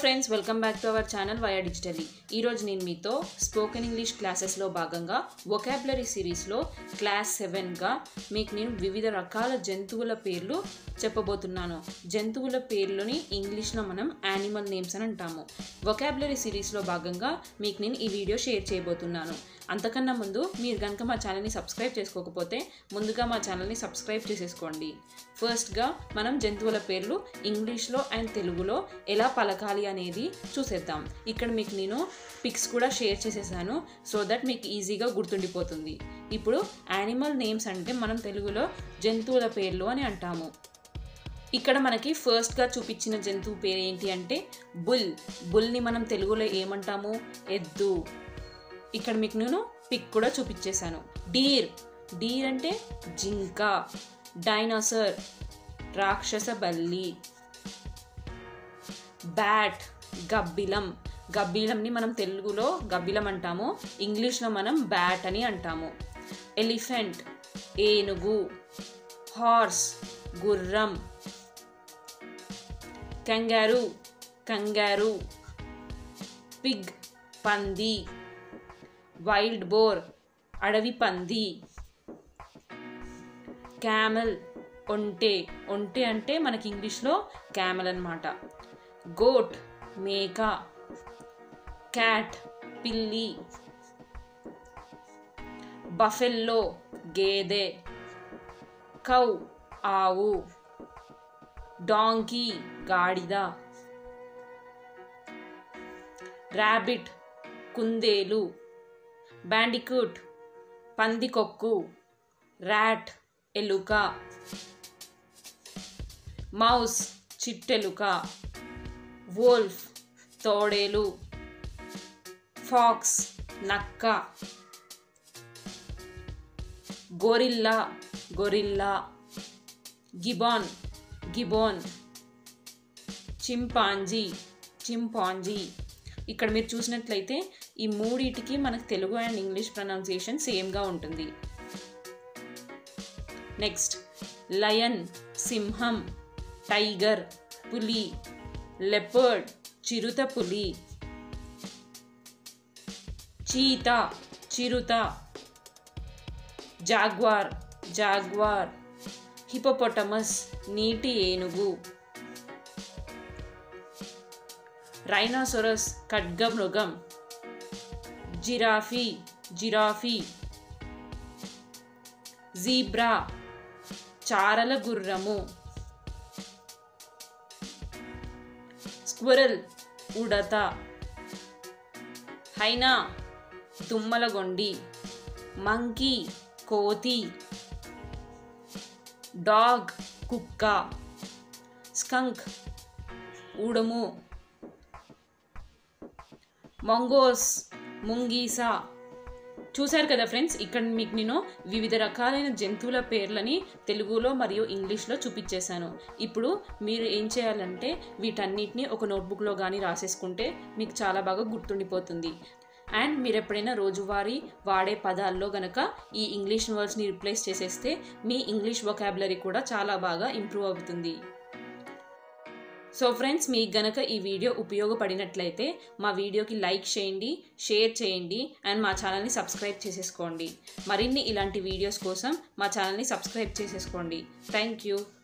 friends welcome back to our channel via digitally ఈరోజు నేను మీతో స్పోకెన్ ఇంగ్లీష్ క్లాసెస్లో భాగంగా వొకాబులరీ సిరీస్లో క్లాస్ సెవెన్గా మీకు నేను వివిధ రకాల జంతువుల పేర్లు చెప్పబోతున్నాను జంతువుల పేర్లని ఇంగ్లీష్లో మనం యానిమల్ నేమ్స్ అని అంటాము వొకాబులరీ సిరీస్లో భాగంగా మీకు నేను ఈ వీడియో షేర్ చేయబోతున్నాను అంతకన్నా ముందు మీరు కనుక మా ఛానల్ని సబ్స్క్రైబ్ చేసుకోకపోతే ముందుగా మా ఛానల్ని సబ్స్క్రైబ్ చేసేసుకోండి ఫస్ట్గా మనం జంతువుల పేర్లు ఇంగ్లీష్లో అండ్ తెలుగులో ఎలా పలకాలి అనేది చూసేద్దాం ఇక్కడ మీకు నేను పిక్స్ కూడా షేర్ చేసేసాను సో దట్ మీకు ఈజీగా గుర్తుండిపోతుంది ఇప్పుడు యానిమల్ నేమ్స్ అంటే మనం తెలుగులో జంతువుల పేర్లు అని అంటాము ఇక్కడ మనకి ఫస్ట్గా చూపించిన జంతువు పేరు ఏంటి అంటే బుల్ బుల్ని మనం తెలుగులో ఏమంటాము ఎద్దు ఇక్కడ మీకు నేను పిక్ కూడా చూపించేశాను డీర్ డీర్ అంటే జింక డైనోసర్ రాక్షస బల్లి బ్యాట్ గబ్బిలం గబ్బిలంని మనం తెలుగులో గబ్బిలం అంటాము ఇంగ్లీష్లో మనం బ్యాట్ అని అంటాము ఎలిఫెంట్ ఏనుగు హార్స్ గుర్రం కంగారు కంగారు పిగ్ పంది వైల్డ్ బోర్ అడవి పంది క్యామెల్ ఒంటె ఒంటె అంటే మనకి ఇంగ్లీష్లో క్యామెల్ అనమాట గోట్ మేక క్యాట్ పిల్లి బఫెల్లో గేదె కౌ ఆవు డాంకీ గాడిద ర్యాబిట్ కుందేలు బ్యాండికూట్ పందికొక్కు ర్యాట్ ఎలుక మౌస్ చిట్టెలుక వోల్ఫ్ తోడేలు ఫాక్స్ నక్క gorilla gorilla gibbon gibbon chimpanzee chimpanzee ఇక్కడ మీరు చూసినట్లయితే ఈ మూడిటికి మనకు తెలుగు అండ్ ఇంగ్లీష్ ప్రొనౌన్సియేషన్ సేమ్గా ఉంటుంది నెక్స్ట్ లయన్ సింహం టైగర్ పులి లెపర్డ్ చిరుత పులి చీత చిరుత జాగ్వార్ జాగ్వార్ హిపోపొటమస్ నీటి ఏనుగు రైనోసొరస్ ఖడ్గమృగం జిరాఫీ జిరాఫీ జీబ్రా చారల గుర్రము స్క్వరల్ ఉడత హైనా తుమ్మలగొండి మంకీ కోతి డాగ్ కుక్క స్కంక్ ఉడము మంగోస్ ముంగీసా చూశారు కదా ఫ్రెండ్స్ ఇక్కడ మీకు నేను వివిధ రకాలైన జంతువుల పేర్లని తెలుగులో మరియు ఇంగ్లీష్లో చూపించేశాను ఇప్పుడు మీరు ఏం చేయాలంటే వీటన్నిటిని ఒక నోట్బుక్లో కానీ రాసేసుకుంటే మీకు చాలా బాగా గుర్తుండిపోతుంది అండ్ మీరు ఎప్పుడైనా రోజువారీ వాడే పదాల్లో గనక ఈ ఇంగ్లీష్ వర్డ్స్ని రిప్లేస్ చేసేస్తే మీ ఇంగ్లీష్ వొకాబులరీ కూడా చాలా బాగా ఇంప్రూవ్ అవుతుంది సో ఫ్రెండ్స్ మీకు గనక ఈ వీడియో ఉపయోగపడినట్లయితే మా వీడియోకి లైక్ చేయండి షేర్ చేయండి అండ్ మా ఛానల్ని సబ్స్క్రైబ్ చేసేసుకోండి మరిన్ని ఇలాంటి వీడియోస్ కోసం మా ఛానల్ని సబ్స్క్రైబ్ చేసేసుకోండి థ్యాంక్ యూ